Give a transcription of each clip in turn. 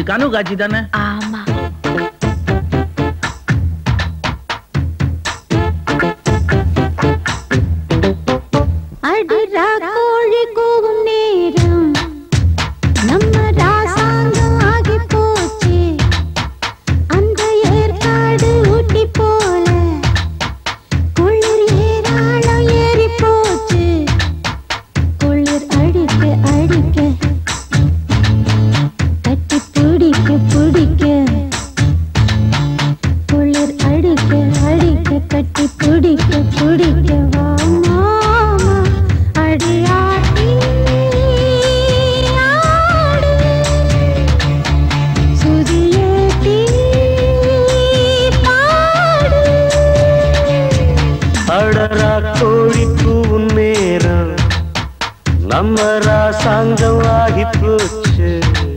கனவு காட்சி தானே ஆமா அடிரா கோழி கூவும் நேரம் நம்ம ராசாங்கம் ஆகி போச்சு அந்த ஏற்காடு ஊட்டி போல குளிர் ஏராளம் ஏறி போச்சு குளிர் அடிக்க அடிக்க கட்டி பிடிக்க பிடிக்க குளிர் அடிக்க அடிக்க கட்டி பிடிக்க பிடிக்க வா மாமா அடியாடி ஆடு சுதியேத்தி பாடு அடரா கோழி பூவும் நேரம் நம்ம ராசாங்கம் ஆகி போச்சு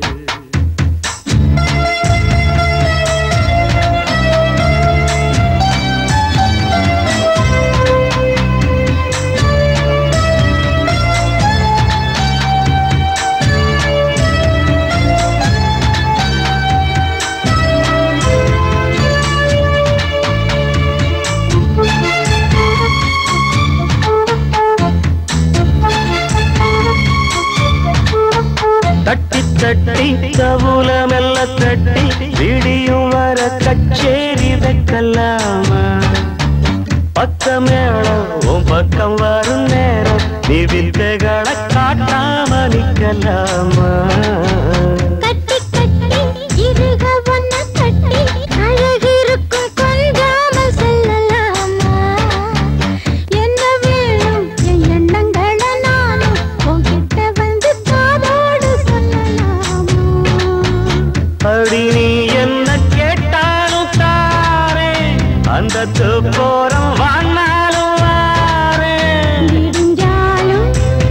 தட்டி தட்டி கவுல மெல்ல தட்டி விடியும் வர கச்சேரி வைக்கலாமா பக்க மேளம் உன் பக்கம் வரும் நேரம் நீ வித்தைகளை காட்டாம நிக்கலாமா கட்டி கட்டி இருக ஒன்ன கட்டி அழகிருக்கும் கொஞ்சாமல் செல்லலாமா என்ன வேணும் என் எண்ணங்களை நானும் உன்கிட்ட வந்து காதோடு சொல்லலாமா அடி நீ என்ன கேட்டாலும் தாரே அந்த போறம் வானாலும் வாரேன் விடிஞ்சாலும்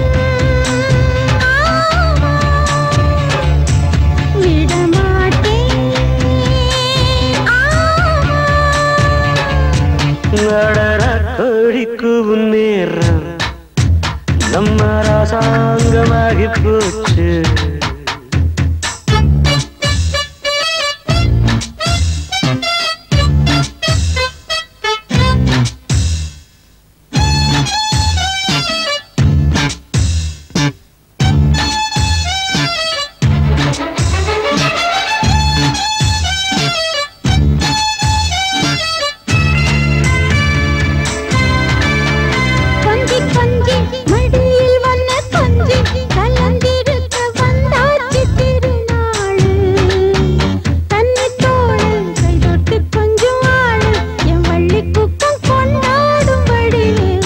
ஆமா, விடமாட்டேன் ஆமா நடர கோழிக்கு நேரம் நம்ம ராசாங்கமாகி போச்சு கொஞ்சி கொஞ்சி மடியில் வந்த கொஞ்சி கலந்திருக்க வந்தாச்சு திருநாளு தன்னை தோழு கை தொட்டு கொஞ்சம் ஆளு என் வள்ளி குக்கம் கொண்டாடும்படி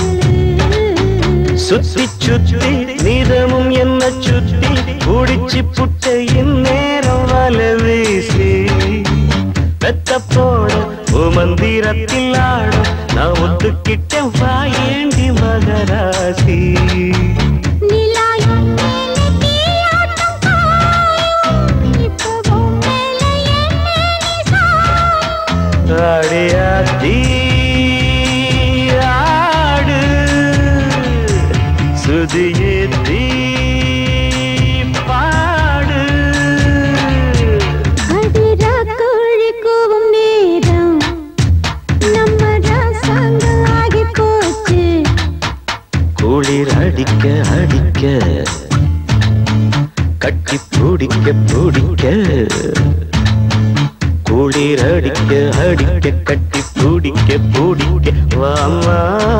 சுத்தி சுத்தி நீதமும் என்ன சுத்தி குடிச்சு புட்ட இந்நேரம் வல வீசி வெத்த போட மந்திரத்தில் ஆடும் நான் ஒத்துக்கிட்ட வாயேண்டி மகராசி நிலாயும் மேலே தீயாட்டம் காயும் இப்பவும் மேலே என்ன நீ சாயும் அடியாத்தி ஆடு சுதியேத்தி பாடு அடிரா கோழி கூவும் நேரம் நம்ம ராசாங்க ஆகி போச்சு குளிர் அடிக்க அடிக்க கட்டி பிடிக்க பிடிக்க குளிர் அடிக்க அடிக்க கட்டி பிடிக்க பிடிக்க வாமா